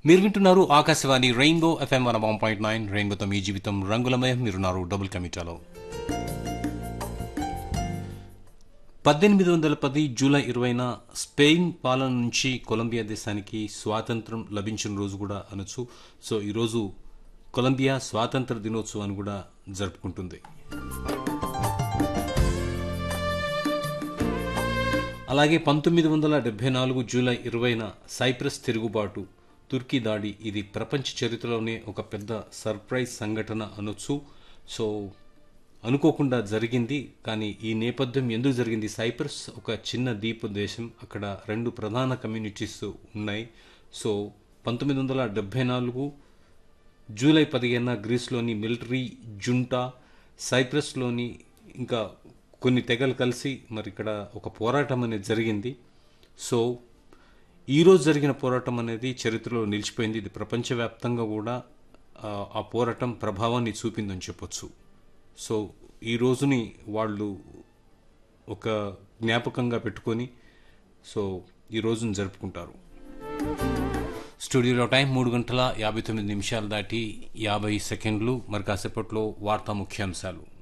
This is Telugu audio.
మీరు వింటున్నారు Akashvani Rainbow FM one one point nine రెయిన్బోతో మీ జీవితం రంగులమయం మీరున్నారు డబుల్ కమిటాలో పద్దెనిమిది వందల పది జూలై ఇరవైన స్పెయిన్ పాలన నుంచి కొలంబియా దేశానికి స్వాతంత్రం లభించిన రోజు కూడా అనొచ్చు సో ఈరోజు కొలంబియా స్వాతంత్ర దినోత్సవాన్ని కూడా జరుపుకుంటుంది అలాగే పంతొమ్మిది వందల డెబ్బై నాలుగు జూలై ఇరవైన సైప్రస్ తిరుగుబాటు తుర్కీ దాడి ఇది ప్రపంచ చరిత్రలోనే ఒక పెద్ద సర్ప్రైజ్ సంఘటన అనొచ్చు సో అనుకోకుండా జరిగింది కానీ ఈ నేపథ్యం ఎందుకు జరిగింది సైప్రస్ ఒక చిన్న ద్వీప దేశం అక్కడ రెండు ప్రధాన కమ్యూనిటీస్ ఉన్నాయి సో పంతొమ్మిది వందల డెబ్బై నాలుగు జూలై పదిహేన గ్రీస్లోని మిలిటరీ జుంటా సైప్రస్లోని ఇంకా కొన్ని తెగలు కలిసి మరి ఇక్కడ ఒక పోరాటం అనేది జరిగింది సో ఈరోజు జరిగిన పోరాటం అనేది చరిత్రలో నిలిచిపోయింది ఇది ప్రపంచవ్యాప్తంగా కూడా ఆ, ఆ పోరాటం ప్రభావాన్ని చూపిందని చెప్పొచ్చు సో ఈ రోజుని వాళ్ళు ఒక జ్ఞాపకంగా పెట్టుకొని సో ఈ రోజును జరుపుకుంటారు స్టూడియోలో టైం మూడు గంటల యాభై తొమ్మిది నిమిషాలు దాటి యాభై సెకండ్లు మరి కాసేపట్లో వార్తా ముఖ్యాంశాలు